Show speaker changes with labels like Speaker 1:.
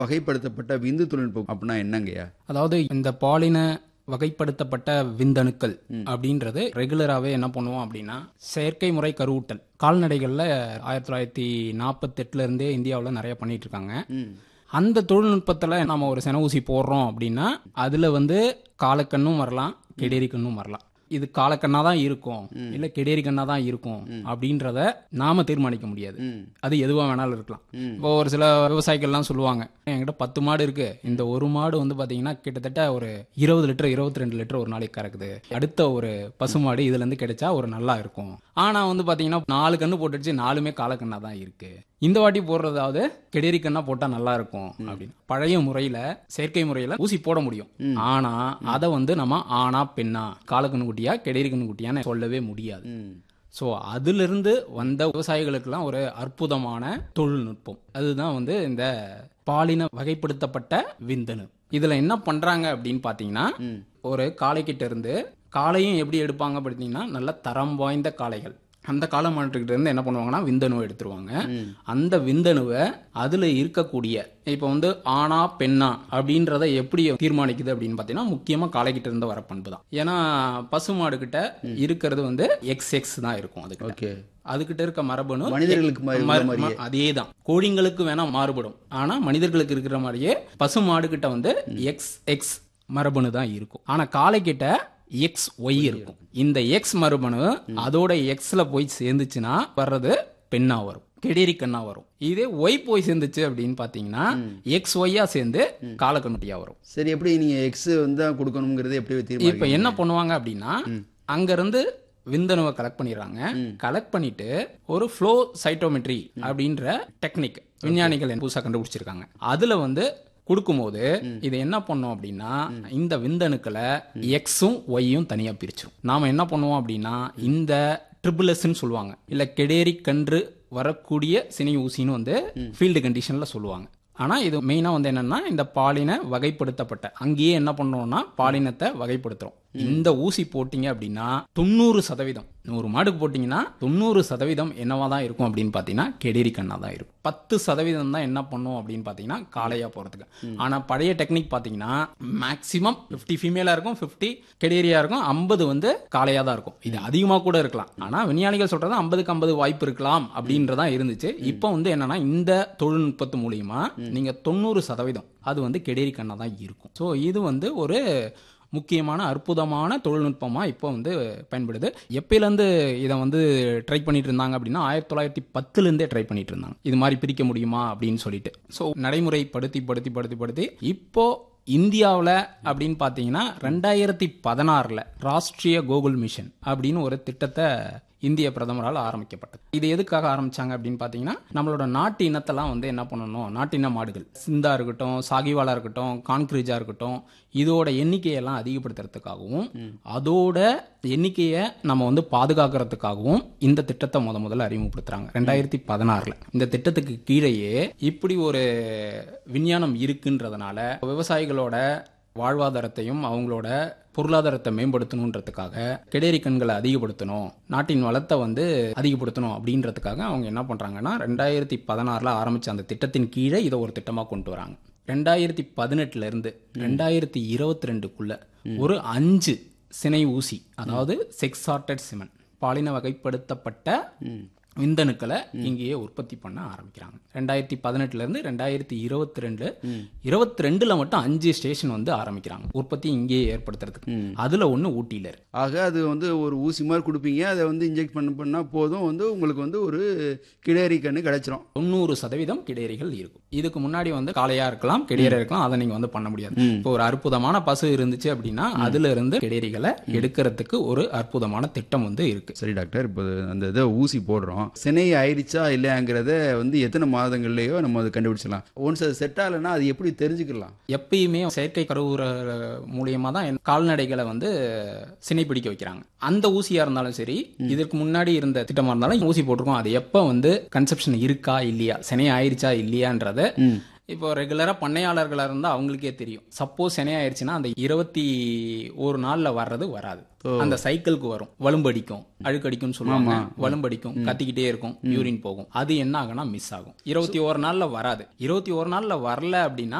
Speaker 1: வகைப்படுத்தப்பட்ட விந்து தொழில்நுட்பம் அப்படின்னா என்னங்கய்யா
Speaker 2: அதாவது இந்த பாலின வகைப்படுத்தப்பட்ட விந்தணுக்கள் அப்படின்றது ரெகுலராகவே என்ன பண்ணுவோம் அப்படின்னா செயற்கை முறை கருவூட்டல் கால்நடைகளில் ஆயிரத்தி தொள்ளாயிரத்தி நாற்பத்தெட்டுல இருந்தே இந்தியாவில் நிறைய பண்ணிட்டு இருக்காங்க அந்த தொழில்நுட்பத்தில் நம்ம ஒரு சென ஊசி போடுறோம் அப்படின்னா அதில் வந்து காலக்கண்ணும் வரலாம் கெடேரி கண்ணும் வரலாம் இது காலக்கண்ணா தான் இருக்கும் இல்ல கெடேரி கண்ணா தான் இருக்கும் அப்படின்றத நாம தீர்மானிக்க முடியாது அது எதுவா வேணாலும் இருக்கலாம் இப்போ ஒரு சில விவசாயிகள்லாம் சொல்லுவாங்க என்கிட்ட பத்து மாடு இருக்கு இந்த ஒரு மாடு வந்து பாத்தீங்கன்னா கிட்டத்தட்ட ஒரு இருபது லிட்டர் இருபத்தி ரெண்டு லிட்டர் ஒரு நாளைக்கு கறக்குது அடுத்த ஒரு பசுமாடு இதுல இருந்து கிடைச்சா ஒரு நல்லா இருக்கும் ஆனா வந்து பாத்தீங்கன்னா நாலு கண்ணு போட்டுடுச்சு நாலுமே காலக்கண்ணா தான் இருக்கு இந்த வாட்டி போடுறதாவது கெடேரி கண்ணா போட்டா நல்லா இருக்கும் அப்படின்னு பழைய முறையில செயற்கை முறையில ஊசி போட முடியும் ஆனா அதை வந்து நம்ம ஆனா பெண்ணா காலக்கண்ணு குட்டியா கெடேரி கண்ணு குட்டியான்னு சொல்லவே முடியாது ஸோ அதிலிருந்து வந்த விவசாயிகளுக்கெல்லாம் ஒரு அற்புதமான தொழில்நுட்பம் அதுதான் வந்து இந்த பாலின வகைப்படுத்தப்பட்ட விந்தணு இதுல என்ன பண்றாங்க அப்படின்னு பாத்தீங்கன்னா ஒரு காளைக்கிட்ட இருந்து காளையும் எப்படி எடுப்பாங்க பார்த்தீங்கன்னா நல்ல தரம் வாய்ந்த காளைகள் அந்த காளை மாட்டுக்கிட்ட இருந்து என்ன பண்ணுவாங்கன்னா விந்தணுவை எடுத்துருவாங்க அந்த விந்தணுவை அதுல இருக்கக்கூடிய இப்போ வந்து ஆணா பெண்ணா அப்படின்றத எப்படி தீர்மானிக்குது அப்படின்னு பார்த்தீங்கன்னா முக்கியமா காளைக்கிட்ட இருந்து வர பண்பு தான் ஏன்னா பசுமாடு கிட்ட இருக்கிறது வந்து எக்ஸ் எக்ஸ் தான் இருக்கும் அதுக்கு
Speaker 1: ஓகே
Speaker 2: அதுகிட்ட இருக்க மரபணு
Speaker 1: மனிதர்களுக்கு மாதிரி உள்ள மாதிரியே.
Speaker 2: அதே தான் கோழிங்களுக்கு வேணா மாறுபடும் ஆனா மனிதர்களுக்கு இருக்கிற மாதிரியே பசு மாடு கிட்ட வந்து எக்ஸ் எக்ஸ் மரபணு தான் இருக்கும் ஆனா காளை கிட்ட எக்ஸ் ஒய் இருக்கும் இந்த எக்ஸ் மரபணு அதோட எக்ஸ்ல போய் சேர்ந்துச்சுன்னா வர்றது பெண்ணா வரும் கெடேரி கண்ணா வரும் இதே ஒய் போய் சேர்ந்துச்சு அப்படின்னு பாத்தீங்கன்னா எக்ஸ் ஒய்யா சேர்ந்து காலக்கண்ணுட்டியா வரும்
Speaker 1: சரி எப்படி நீங்க எக்ஸ் வந்து தான் கொடுக்கணுங்கிறது எப்படி
Speaker 2: இப்ப
Speaker 1: தீர்மானிக்க
Speaker 2: என்ன பண்ணுவாங்க அப்படின்னா அங்க இருந்து விந்தணுவை கலெக்ட் பண்ணிடுறாங்க கலெக்ட் பண்ணிட்டு ஒரு ஃப்ளோ சைட்டோமெட்ரி அப்படின்ற டெக்னிக் விஞ்ஞானிகள் புதுசா கண்டுபிடிச்சிருக்காங்க அதுல வந்து கொடுக்கும்போது இது என்ன பண்ணோம் அப்படின்னா இந்த விந்தணுக்களை எக்ஸும் ஒய்யும் தனியா பிரிச்சிரும் நாம என்ன பண்ணுவோம் அப்படின்னா இந்த ட்ரிபிள்எஸ்ன்னு சொல்லுவாங்க இல்ல கெடேரி கன்று வரக்கூடிய சினை ஊசின்னு வந்து ஃபீல்டு கண்டிஷன்ல சொல்லுவாங்க ஆனா இது மெயினா வந்து என்னன்னா இந்த பாலின வகைப்படுத்தப்பட்ட அங்கேயே என்ன பண்ணோம்னா பாலினத்தை வகைப்படுத்துறோம் இந்த ஊசி போட்டீங்க அப்படின்னா தொண்ணூறு சதவீதம் நூறு மாடுக்கு போட்டீங்கன்னா தொண்ணூறு சதவீதம் என்னவா தான் இருக்கும் அப்படின்னு பாத்தீங்கன்னா கெடேரி கண்ணா தான் இருக்கும் பத்து சதவீதம் தான் என்ன பண்ணும் அப்படின்னு பாத்தீங்கன்னா காளையா போறதுக்கு ஆனா பழைய டெக்னிக் பாத்தீங்கன்னா மேக்சிமம் 50 ஃபீமேலா இருக்கும் 50 கெடேரியா இருக்கும் 50 வந்து காளையா தான் இருக்கும் இது அதிகமா கூட இருக்கலாம் ஆனா விஞ்ஞானிகள் சொல்றது 50க்கு 50 வாய்ப்பு இருக்கலாம் அப்படின்றதா இருந்துச்சு இப்போ வந்து என்னன்னா இந்த தொழில்நுட்பத்து மூலியமா நீங்க தொண்ணூறு சதவீதம் அது வந்து கெடேரி கண்ணா தான் இருக்கும் ஸோ இது வந்து ஒரு முக்கியமான அற்புதமான தொழில்நுட்பமா இப்போ வந்து பயன்படுது எப்பயிலேருந்து இதை வந்து ட்ரை பண்ணிட்டு இருந்தாங்க அப்படின்னா ஆயிரத்தி தொள்ளாயிரத்தி பத்துலேருந்தே ட்ரை பண்ணிட்டு இருந்தாங்க இது மாதிரி பிரிக்க முடியுமா அப்படின்னு சொல்லிட்டு ஸோ நடைமுறைப்படுத்தி படுத்தி படுத்தி படுத்தி இப்போ இந்தியாவில் அப்படின்னு பார்த்தீங்கன்னா ரெண்டாயிரத்தி பதினாறில் ராஷ்ட்ரிய கோகுல் மிஷன் அப்படின்னு ஒரு திட்டத்தை இந்திய பிரதமரால் ஆரம்பிக்கப்பட்டது இது எதுக்காக ஆரம்பிச்சாங்க அப்படின்னு பார்த்தீங்கன்னா நம்மளோட நாட்டு இனத்தெல்லாம் வந்து என்ன பண்ணணும் நாட்டின மாடுகள் சிந்தா இருக்கட்டும் சாகிவாலா இருக்கட்டும் கான்கிரீஜா இருக்கட்டும் இதோட எண்ணிக்கையெல்லாம் அதிகப்படுத்துறதுக்காகவும் அதோட எண்ணிக்கையை நம்ம வந்து பாதுகாக்கிறதுக்காகவும் இந்த திட்டத்தை முத முதல்ல அறிமுகப்படுத்துறாங்க ரெண்டாயிரத்தி பதினாறுல இந்த திட்டத்துக்கு கீழேயே இப்படி ஒரு விஞ்ஞானம் இருக்குன்றதுனால விவசாயிகளோட வாழ்வாதாரத்தையும் அவங்களோட பொருளாதாரத்தை மேம்படுத்தணுன்றதுக்காக கெடேரி கண்களை அதிகப்படுத்தணும் நாட்டின் வளத்தை வந்து அதிகப்படுத்தணும் அப்படின்றதுக்காக அவங்க என்ன பண்றாங்கன்னா ரெண்டாயிரத்தி பதினாறுல ஆரம்பிச்ச அந்த திட்டத்தின் கீழே இதை ஒரு திட்டமா கொண்டு வராங்க ரெண்டாயிரத்தி பதினெட்டுல இருந்து ரெண்டாயிரத்தி இருபத்தி ரெண்டுக்குள்ள ஒரு அஞ்சு சினை ஊசி அதாவது செக்ஸ் சார்ட்டட் சிமெண்ட் பாலின வகைப்படுத்தப்பட்ட விந்தணுக்களை இங்கேயே உற்பத்தி பண்ண ஆரம்பிக்கிறாங்க ரெண்டாயிரத்தி பதினெட்டுல இருந்து ரெண்டாயிரத்தி இருபத்தி ரெண்டு இருபத்தி ரெண்டுல மட்டும் அஞ்சு ஸ்டேஷன் வந்து ஆரம்பிக்கிறாங்க உற்பத்தி இங்கேயே ஏற்படுத்துறதுக்கு அதுல ஒண்ணு ஊட்டியில இருக்கு
Speaker 1: ஆக அது வந்து ஒரு ஊசி மாதிரி கொடுப்பீங்க அதை வந்து இன்ஜெக்ட் பண்ண பண்ணால் போதும் வந்து உங்களுக்கு வந்து ஒரு கிடேரி கண்ணு கிடைச்சிரும்
Speaker 2: தொண்ணூறு சதவீதம் கிடையறிகள் இருக்கும் இதுக்கு முன்னாடி வந்து காளையா இருக்கலாம் கிடையரா இருக்கலாம் அதை நீங்க வந்து பண்ண முடியாது இப்போ ஒரு அற்புதமான பசு இருந்துச்சு அப்படின்னா அதுல இருந்து கிடையறிகளை எடுக்கிறதுக்கு ஒரு அற்புதமான திட்டம் வந்து இருக்கு
Speaker 1: சரி டாக்டர் இப்போ அந்த இதை ஊசி போடுறோம் சினை ஆயிடுச்சா இல்லையாங்கிறத வந்து எத்தனை மாதங்கள்லயோ நம்ம அதை கண்டுபிடிச்சிடலாம் ஒன்ஸ் அது செட் ஆகலைன்னா அது எப்படி தெரிஞ்சுக்கலாம்
Speaker 2: எப்பயுமே செயற்கை கருவுற மூலியமா தான் கால்நடைகளை வந்து சினைப்பிடிக்க வைக்கிறாங்க அந்த ஊசியா இருந்தாலும் சரி இதற்கு முன்னாடி இருந்த திட்டமா இருந்தாலும் ஊசி போட்டிருக்கோம் அது எப்ப வந்து கன்செப்ஷன் இருக்கா இல்லையா சினை ஆயிருச்சா இல்லையான்றத இப்போ ரெகுலரா பண்ணையாளர்களா இருந்தா அவங்களுக்கே தெரியும் சப்போஸ் ஆயிடுச்சுன்னா அந்த இருபத்தி ஒரு நாள்ல வர்றது வராது அந்த சைக்கிளுக்கு வரும் வலும்படிக்கும் அழுக்கடிக்கும்னு சொல்லுவாங்க வலும்படிக்கும் கத்திக்கிட்டே இருக்கும் யூரின் போகும் அது என்ன ஆகும்னா மிஸ் ஆகும் இருபத்தி ஒரு நாள்ல வராது இருபத்தி ஒரு நாள்ல வரல அப்படின்னா